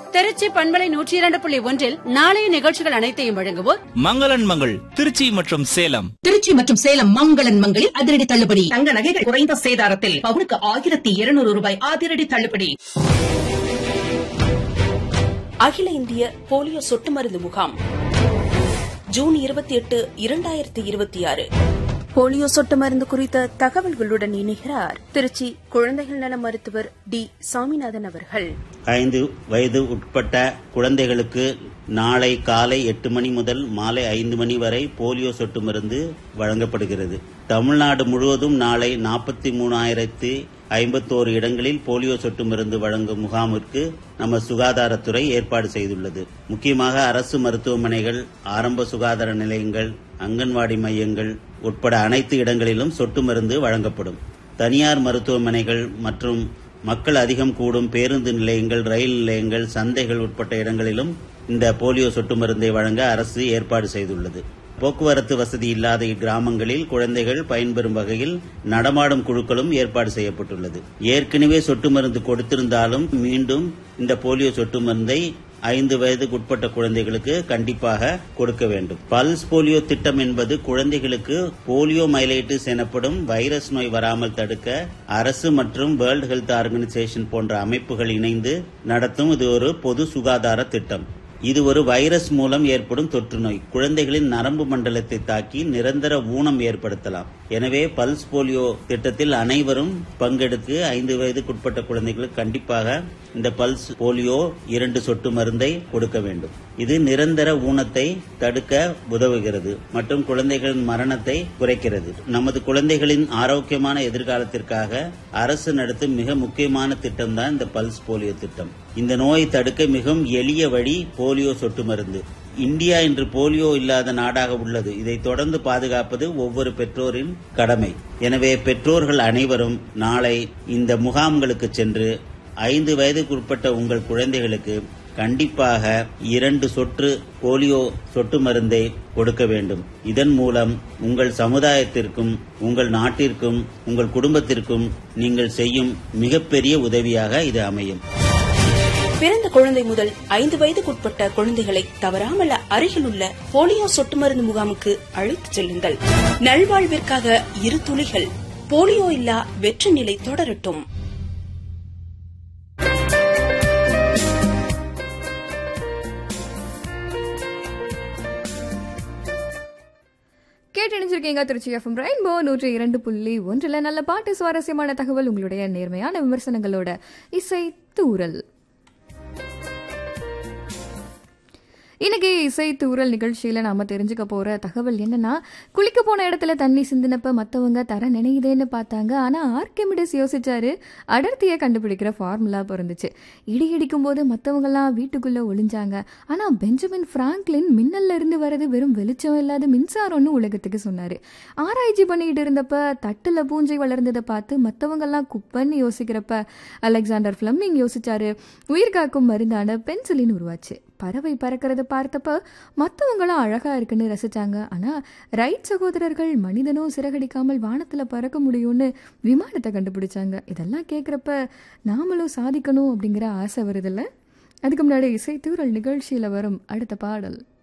திருச்சி பண்பலை நூற்றி இரண்டு புள்ளி ஒன்றில் நாளைய நிகழ்ச்சிகள் அனைத்தையும் வழங்குவோர் மங்களன் மங்கள் திருச்சி மற்றும் சேலம் திருச்சி மற்றும் சேலம் மங்களன் மங்களில் அதிரடி தள்ளுபடி தங்க நகைகள் குறைந்த சேதாரத்தில் பவுனுக்கு ஆயிரத்தி இருநூறு ரூபாய் அதிரடி தள்ளுபடி அகில இந்திய போலியோ சொட்டு மருந்து முகாம் ஜூன் இருபத்தி எட்டு இரண்டாயிரத்தி இருபத்தி ஆறு போலியோ சொட்டு மருந்து குறித்த தகவல்களுடன் இணைகிறார் திருச்சி குழந்தைகள் நல மருத்துவர் டி சாமிநாதன் அவர்கள் ஐந்து வயது உட்பட்ட குழந்தைகளுக்கு நாளை காலை எட்டு மணி முதல் மாலை ஐந்து மணி வரை போலியோ சொட்டு மருந்து வழங்கப்படுகிறது தமிழ்நாடு முழுவதும் நாளை நாற்பத்தி மூணாயிரத்தி ஐம்பத்தோரு இடங்களில் போலியோ சொட்டு மருந்து வழங்கும் முகாமிற்கு நம்ம சுகாதாரத்துறை ஏற்பாடு செய்துள்ளது முக்கியமாக அரசு மருத்துவமனைகள் ஆரம்ப சுகாதார நிலையங்கள் அங்கன்வாடி மையங்கள் உட்பட அனைத்து இடங்களிலும் சொட்டு மருந்து வழங்கப்படும் தனியார் மருத்துவமனைகள் மற்றும் மக்கள் அதிகம் கூடும் பேருந்து நிலையங்கள் ரயில் நிலையங்கள் சந்தைகள் உட்பட்ட இடங்களிலும் இந்த போலியோ சொட்டு மருந்தை வழங்க அரசு ஏற்பாடு செய்துள்ளது போக்குவரத்து வசதி இல்லாத இக்கிராமங்களில் குழந்தைகள் பயன்பெறும் வகையில் நடமாடும் குழுக்களும் ஏற்பாடு செய்யப்பட்டுள்ளது ஏற்கனவே சொட்டு மருந்து கொடுத்திருந்தாலும் மீண்டும் இந்த போலியோ சொட்டு மருந்தை ஐந்து வயதுக்குட்பட்ட குழந்தைகளுக்கு கண்டிப்பாக கொடுக்க வேண்டும் பல்ஸ் போலியோ திட்டம் என்பது குழந்தைகளுக்கு போலியோ மைலைட்டிஸ் எனப்படும் வைரஸ் நோய் வராமல் தடுக்க அரசு மற்றும் வேர்ல்ட் ஹெல்த் ஆர்கனைசேஷன் போன்ற அமைப்புகள் இணைந்து நடத்தும் இது ஒரு பொது சுகாதார திட்டம் இது ஒரு வைரஸ் மூலம் ஏற்படும் தொற்று நோய் குழந்தைகளின் நரம்பு மண்டலத்தை தாக்கி நிரந்தர ஊனம் ஏற்படுத்தலாம் எனவே பல்ஸ் போலியோ திட்டத்தில் அனைவரும் பங்கெடுத்து ஐந்து வயதுக்குட்பட்ட குழந்தைகளுக்கு கண்டிப்பாக இந்த பல்ஸ் போலியோ இரண்டு சொட்டு மருந்தை கொடுக்க வேண்டும் இது நிரந்தர ஊனத்தை தடுக்க உதவுகிறது மற்றும் குழந்தைகளின் மரணத்தை குறைக்கிறது நமது குழந்தைகளின் ஆரோக்கியமான எதிர்காலத்திற்காக அரசு நடத்தும் மிக முக்கியமான திட்டம் தான் இந்த பல்ஸ் போலியோ திட்டம் இந்த நோயை தடுக்க மிகவும் எளிய வழி போலியோ சொட்டு மருந்து இந்தியா இன்று போலியோ இல்லாத நாடாக உள்ளது இதை தொடர்ந்து பாதுகாப்பது ஒவ்வொரு பெற்றோரின் கடமை எனவே பெற்றோர்கள் அனைவரும் நாளை இந்த முகாம்களுக்கு சென்று ஐந்து வயதுக்குட்பட்ட உங்கள் குழந்தைகளுக்கு கண்டிப்பாக இரண்டு சொட்டு போலியோ சொட்டு மருந்தை கொடுக்க வேண்டும் இதன் மூலம் உங்கள் சமுதாயத்திற்கும் உங்கள் நாட்டிற்கும் உங்கள் குடும்பத்திற்கும் நீங்கள் செய்யும் மிகப்பெரிய உதவியாக இது அமையும் பிறந்த குழந்தை முதல் ஐந்து வயதுக்குட்பட்ட குழந்தைகளை தவறாமல் அருகில் உள்ள போலியோ சொட்டு மருந்து முகாமுக்கு அழைத்துச் செல்லுங்கள் நல்வாழ்விற்காக இரு துளிகள் போலியோ இல்லா வெற்றி நிலை தொடரட்டும் கேட்டணிஞ்சிருக்கீங்க திருச்சி எஃப்எம் ரெயின்போ நூற்றி இரண்டு புள்ளி ஒன்றில் நல்ல பாட்டு சுவாரஸ்யமான தகவல் உங்களுடைய நேர்மையான விமர்சனங்களோட இசை தூரல் இன்னைக்கு இசை தூரல் நிகழ்ச்சியில நாம தெரிஞ்சுக்க போற தகவல் என்னன்னா குளிக்க போன இடத்துல தண்ணி சிந்தினப்ப மத்தவங்க தர நினையுதேன்னு பார்த்தாங்க ஆனா ஆர்கெமிடிஸ் யோசிச்சாரு அடர்த்தியை கண்டுபிடிக்கிற ஃபார்முலா பிறந்துச்சு இடி இடிக்கும் போது மத்தவங்கெல்லாம் வீட்டுக்குள்ள ஒளிஞ்சாங்க ஆனா பெஞ்சமின் பிராங்க்லின் மின்னல்ல இருந்து வர்றது வெறும் வெளிச்சம் இல்லாத மின்சாரம்னு உலகத்துக்கு சொன்னாரு ஆராய்ச்சி பண்ணிட்டு இருந்தப்ப தட்டுல பூஞ்சை வளர்ந்ததை பார்த்து மத்தவங்கெல்லாம் குப்பன்னு யோசிக்கிறப்ப அலெக்சாண்டர் ஃபிளம்மிங் யோசிச்சாரு உயிர் காக்கும் மருந்தான பென்சிலின் உருவாச்சு பறவை பறக்கிறத பார்த்தப்ப மற்றவங்களும் அழகா இருக்குன்னு ரசிச்சாங்க ஆனா ரைட் சகோதரர்கள் மனிதனும் சிறகடிக்காமல் வானத்துல பறக்க முடியும்னு விமானத்தை கண்டுபிடிச்சாங்க இதெல்லாம் கேட்குறப்ப நாமளும் சாதிக்கணும் அப்படிங்கிற ஆசை வருதில்ல அதுக்கு முன்னாடி இசை தூரல் நிகழ்ச்சியில வரும் அடுத்த பாடல்